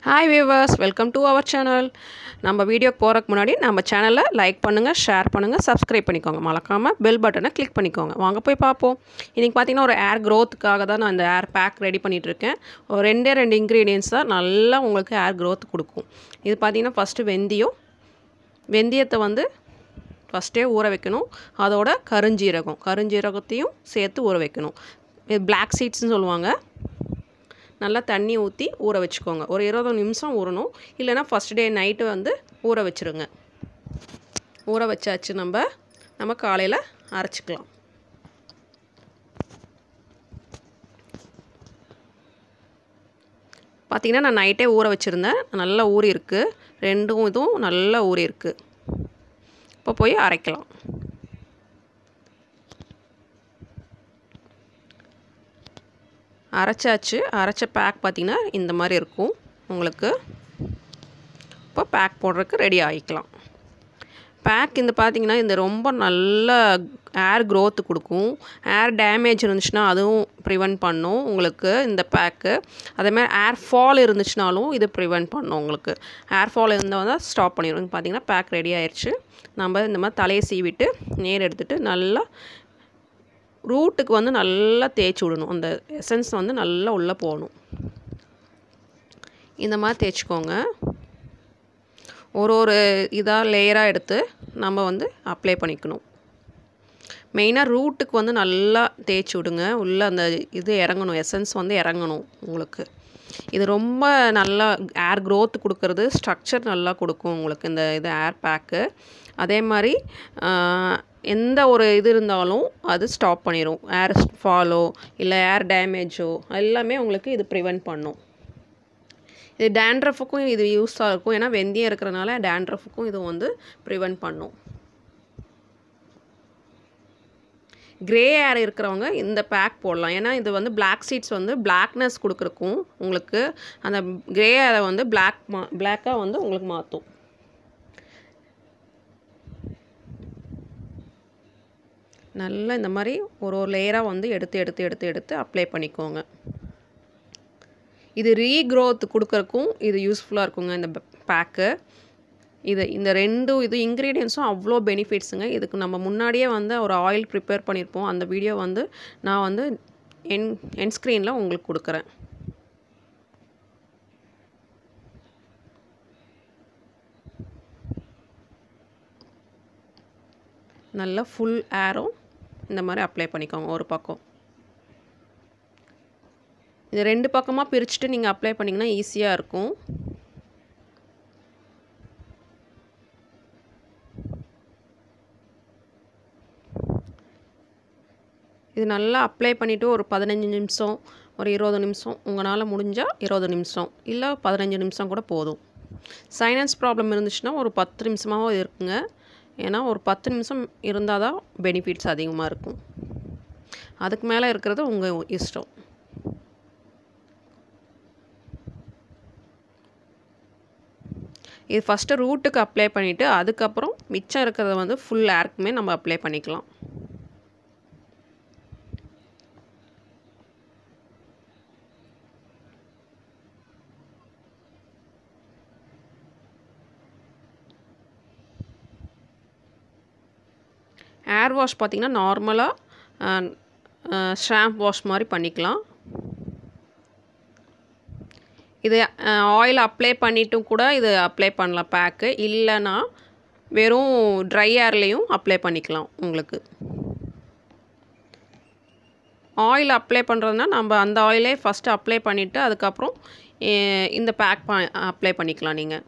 hi viewers welcome to our channel நம்ம வீடியோக்கு போகிறதுக்கு முன்னாடி நம்ம சேனலை லைக் பண்ணுங்கள் ஷேர் பண்ணுங்கள் சப்ஸ்கிரைப் பண்ணிக்கோங்க மறக்காமல் பெல் பட்டனை கிளிக் பண்ணிக்கோங்க வாங்க போய் பார்ப்போம் இன்றைக்கி பார்த்தீங்கன்னா ஒரு ஏர் க்ரோத்துக்காக தான் நான் இந்த ஏர் பேக் ரெடி பண்ணிகிட்ருக்கேன் ஒரு ரெண்டே ரெண்டு இன்க்ரீடியன்ஸ் தான் நல்லா உங்களுக்கு ஏர் க்ரோத் கொடுக்கும் இது பார்த்தீங்கன்னா ஃபஸ்ட்டு வெந்தயம் வெந்தயத்தை வந்து ஃபஸ்ட்டே ஊற வைக்கணும் அதோட கருஞ்சீரகம் கருஞ்சீரகத்தையும் சேர்த்து ஊற வைக்கணும் இது பிளாக் சீட்ஸ்னு சொல்லுவாங்க நல்லா தண்ணி ஊற்றி ஊற வச்சுக்கோங்க ஒரு இருபது நிமிஷம் ஊறணும் இல்லைனா ஃபஸ்ட் டே நைட்டு வந்து ஊற வச்சுருங்க ஊற வச்சாச்சு நம்ம நம்ம காலையில் அரைச்சிக்கலாம் பார்த்திங்கன்னா நான் நைட்டே ஊற வச்சுருந்தேன் நல்லா ஊறி இருக்குது ரெண்டும் இதுவும் நல்லா ஊறி இருக்குது இப்போ போய் அரைக்கலாம் அரைச்சாச்சு அரைச்ச பேக் பார்த்திங்கன்னா இந்த மாதிரி இருக்கும் உங்களுக்கு இப்போ பேக் போடுறதுக்கு ரெடி ஆகிக்கலாம் பேக் இந்த பார்த்திங்கன்னா இந்த ரொம்ப நல்ல ஏர் க்ரோத்து கொடுக்கும் ஏர் டேமேஜ் இருந்துச்சுன்னா அதுவும் ப்ரிவெண்ட் பண்ணும் உங்களுக்கு இந்த பேக்கு அதேமாதிரி ஏர் ஃபால் இருந்துச்சுனாலும் இது ப்ரிவெண்ட் பண்ணும் உங்களுக்கு ஏர் ஃபால் இருந்தால் தான் ஸ்டாப் பண்ணிடும் பார்த்திங்கன்னா பேக் ரெடி ஆயிடுச்சு நம்ம இந்த மாதிரி தலையை சீவிட்டு நேர் எடுத்துகிட்டு நல்லா ரூட்டுக்கு வந்து நல்லா தேய்ச்சி விடணும் அந்த எசன்ஸ் வந்து நல்லா உள்ளே போகணும் இந்த மாதிரி தேய்ச்சிக்கோங்க ஒரு ஒரு இதாக லேயராக எடுத்து நம்ம வந்து அப்ளை பண்ணிக்கணும் மெயினாக ரூட்டுக்கு வந்து நல்லா தேய்ச்சி விடுங்க உள்ளே அந்த இது இறங்கணும் எசன்ஸ் வந்து இறங்கணும் உங்களுக்கு இது ரொம்ப நல்லா ஏர் க்ரோத் கொடுக்கறது ஸ்ட்ரக்சர் நல்லா கொடுக்கும் உங்களுக்கு இந்த இது ஏர் பேக்கு அதே மாதிரி எந்த ஒரு இது இருந்தாலும் அது ஸ்டாப் பண்ணிடும் ஏர் ஃபாலோ இல்லை ஏர் டேமேஜோ எல்லாமே உங்களுக்கு இது ப்ரிவெண்ட் பண்ணும் இது டேண்ட்ரஃபுக்கும் இது யூஸாக இருக்கும் ஏன்னா வெந்தயம் இருக்கிறனால டேண்ட்ரஃபுக்கும் இது வந்து ப்ரிவெண்ட் பண்ணும் க்ரே ஏர் இருக்கிறவங்க இந்த பேக் போடலாம் ஏன்னா இது வந்து பிளாக் சீட்ஸ் வந்து பிளாக்னஸ் கொடுக்குறக்கும் உங்களுக்கு அந்த க்ரே ஏரை வந்து பிளாக் மா பிளாக்காக வந்து உங்களுக்கு மாற்றும் நல்லா இந்த மாதிரி ஒரு ஒரு லேயராக வந்து எடுத்து எடுத்து எடுத்து எடுத்து அப்ளை பண்ணிக்கோங்க இது ரீக்ரோத் கொடுக்குறக்கும் இது யூஸ்ஃபுல்லாக இருக்குங்க இந்த பேக்கு இது இந்த ரெண்டு இது இன்க்ரீடியன்ஸும் அவ்வளோ பெனிஃபிட்ஸுங்க இதுக்கு நம்ம முன்னாடியே வந்து ஒரு ஆயில் ப்ரிப்பேர் பண்ணியிருப்போம் அந்த வீடியோ வந்து நான் வந்து என் என் ஸ்க்ரீனில் உங்களுக்கு கொடுக்குறேன் நல்லா ஃபுல் ஏரும் இந்த மாதிரி அப்ளை பண்ணிக்கோங்க ஒரு பக்கம் இது ரெண்டு பக்கமாக பிரிச்சுட்டு நீங்கள் அப்ளை பண்ணிங்கன்னா ஈஸியாக இருக்கும் இது நல்லா அப்ளை பண்ணிவிட்டு ஒரு பதினஞ்சு நிமிஷம் ஒரு இருபது நிமிஷம் உங்களால் முடிஞ்சால் இருபது நிமிஷம் இல்லை பதினஞ்சு நிமிஷம் கூட போதும் சைனஸ் ப்ராப்ளம் இருந்துச்சுன்னா ஒரு பத்து நிமிஷமாகவும் இருக்குங்க ஏன்னா ஒரு பத்து நிமிஷம் இருந்தால் தான் பெனிஃபிட்ஸ் அதிகமாக இருக்கும் அதுக்கு மேலே இருக்கிறது உங்கள் இஷ்டம் இது ஃபஸ்ட்டு ரூட்டுக்கு அப்ளை பண்ணிவிட்டு அதுக்கப்புறம் மிச்சம் இருக்கிறத வந்து ஃபுல் ஏர்க்குமே நம்ம அப்ளை பண்ணிக்கலாம் ஏர் வாஷ் பார்த்திங்கன்னா நார்மலாக ஷாம்ப் வாஷ் மாதிரி பண்ணிக்கலாம் இது ஆயில் அப்ளை பண்ணிட்டும் கூட இது அப்ளை பண்ணலாம் பேக்கு இல்லைன்னா வெறும் ட்ரை ஏர்லேயும் அப்ளை பண்ணிக்கலாம் உங்களுக்கு ஆயில் அப்ளை பண்ணுறதுனா நம்ம அந்த ஆயிலே ஃபஸ்ட்டு அப்ளை பண்ணிவிட்டு அதுக்கப்புறம் இந்த பேக் அப்ளை பண்ணிக்கலாம் நீங்கள்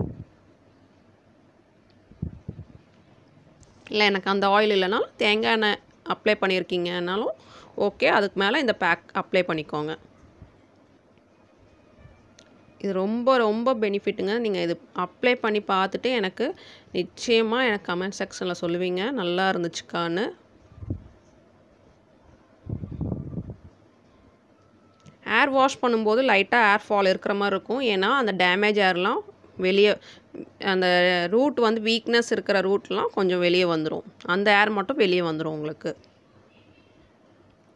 இல்லை எனக்கு அந்த ஆயில் இல்லைனாலும் தேங்காய் எண்ணெய் அப்ளை பண்ணியிருக்கீங்கனாலும் ஓகே அதுக்கு மேலே இந்த பேக் அப்ளை பண்ணிக்கோங்க இது ரொம்ப ரொம்ப பெனிஃபிட்டுங்க நீங்கள் இது அப்ளை பண்ணி பார்த்துட்டு எனக்கு நிச்சயமாக எனக்கு கமெண்ட் செக்ஷனில் சொல்லுவீங்க நல்லா இருந்துச்சுக்கான்னு ஏர் வாஷ் பண்ணும்போது லைட்டாக ஏர் ஃபால் இருக்கிற மாதிரி இருக்கும் ஏன்னா அந்த டேமேஜ் ஏர்லாம் வெளியே அந்த ரூட் வந்து வீக்னஸ் இருக்கிற ரூட்லாம் கொஞ்சம் வெளியே வந்துடும் அந்த ஏர் மட்டும் வெளியே வந்துடும் உங்களுக்கு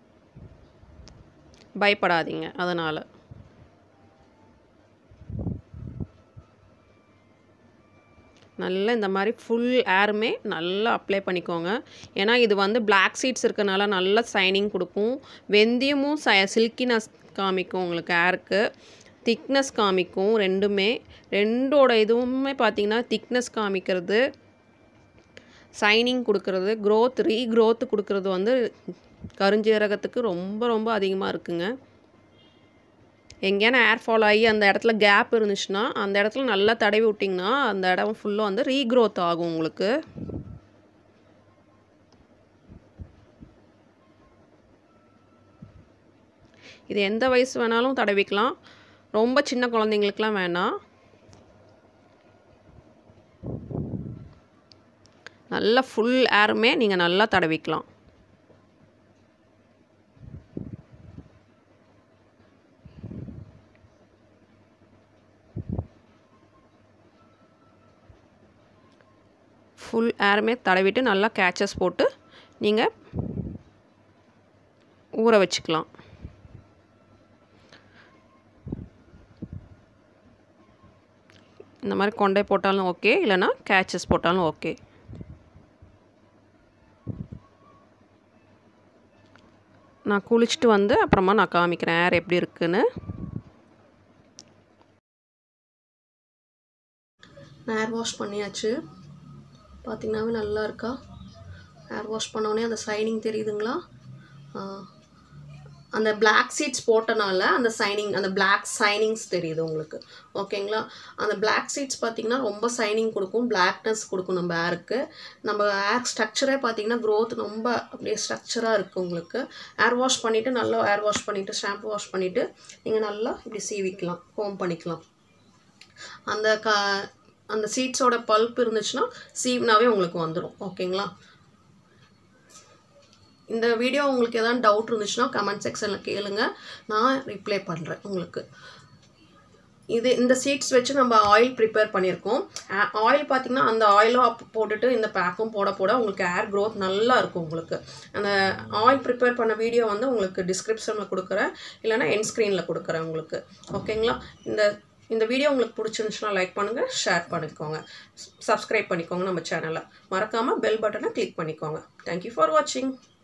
பயப்படாதீங்க அதனால் நல்லா இந்த மாதிரி ஃபுல் ஏருமே நல்லா அப்ளை பண்ணிக்கோங்க ஏன்னா இது வந்து பிளாக் சீட்ஸ் இருக்கனால நல்லா சைனிங் கொடுக்கும் வெந்தயமும் ச சில்கினஸ் காமிக்கும் உங்களுக்கு ஏருக்கு திக்னஸ் காமிக்கும் ரெண்டுமே ரெண்டோட இதுவுமே பார்த்தீங்கன்னா திக்னஸ் காமிக்கிறது சைனிங் கொடுக்கறது க்ரோத் ரீ க்ரோத் கொடுக்கறது வந்து கருஞ்சீரகத்துக்கு ரொம்ப ரொம்ப அதிகமாக இருக்குங்க எங்கேயான ஏர் ஃபால் ஆகி அந்த இடத்துல கேப் இருந்துச்சுன்னா அந்த இடத்துல நல்லா தடவி விட்டிங்கன்னா அந்த இடம் ஃபுல்லாக வந்து ரீக்ரோத் ஆகும் உங்களுக்கு இது எந்த வயசு வேணாலும் தடவிக்கலாம் ரொம்ப சின்ன குழந்தைங்களுக்குலாம் வேணாம் நல்லா ஃபுல் ஏருமே நீங்கள் நல்லா தடவிக்கலாம் ஃபுல் ஏருமே தடவிட்டு நல்லா கேச்சஸ் போட்டு நீங்கள் ஊற வச்சுக்கலாம் இந்த மாதிரி கொண்டை போட்டாலும் ஓகே இல்லைனா கேச்சஸ் போட்டாலும் ஓகே நான் குளிச்சுட்டு வந்து அப்புறமா நான் காமிக்கிறேன் ஏர் எப்படி இருக்குன்னு நான் ஏர் வாஷ் பண்ணியாச்சு பார்த்தீங்கன்னாவே நல்லா இருக்கா ஏர் வாஷ் பண்ணோடனே அந்த சைனிங் தெரியுதுங்களா ஆ, அந்த பிளாக் சீட்ஸ் போட்டனால அந்த சைனிங் அந்த பிளாக் சைனிங்ஸ் தெரியுது உங்களுக்கு ஓகேங்களா அந்த பிளாக் சீட்ஸ் பார்த்தீங்கன்னா ரொம்ப சைனிங் கொடுக்கும் பிளாக்னஸ் கொடுக்கும் நம்ம ஏருக்கு நம்ம ஏர் ஸ்ட்ரக்சரே பார்த்தீங்கன்னா growth ரொம்ப அப்படியே ஸ்ட்ரக்சராக இருக்குது உங்களுக்கு ஏர் வாஷ் பண்ணிவிட்டு நல்லா ஏர் வாஷ் பண்ணிவிட்டு ஷாம்பு வாஷ் பண்ணிவிட்டு நீங்கள் நல்லா இப்படி சீவிக்கலாம் கோம் பண்ணிக்கலாம் அந்த க அந்த சீட்ஸோட பல்ப் இருந்துச்சுன்னா சீவ்னாவே உங்களுக்கு வந்துடும் ஓகேங்களா இந்த வீடியோ உங்களுக்கு எதாவது டவுட் இருந்துச்சுன்னா கமெண்ட் செக்ஷனில் கேளுங்க நான் ரிப்ளை பண்ணுறேன் உங்களுக்கு இது இந்த சீட்ஸ் வச்சு நம்ம ஆயில் ப்ரிப்பேர் பண்ணியிருக்கோம் ஆயில் பார்த்தீங்கன்னா அந்த ஆயிலும் அப் போட்டுட்டு இந்த பேக்கும் போட போட உங்களுக்கு ஏர் growth நல்லா இருக்கும் உங்களுக்கு அந்த ஆயில் ப்ரிப்பேர் பண்ண வீடியோ வந்து உங்களுக்கு டிஸ்கிரிப்ஷனில் கொடுக்குறேன் இல்லைனா என் ஸ்க்ரீனில் கொடுக்குறேன் உங்களுக்கு ஓகேங்களா இந்த இந்த வீடியோ உங்களுக்கு பிடிச்சிருந்துச்சுன்னா லைக் பண்ணுங்கள் ஷேர் பண்ணிக்கோங்க சப்ஸ்கிரைப் பண்ணிக்கோங்க நம்ம சேனலை மறக்காமல் பெல் பட்டனை கிளிக் பண்ணிக்கோங்க தேங்க்யூ ஃபார் வாட்சிங்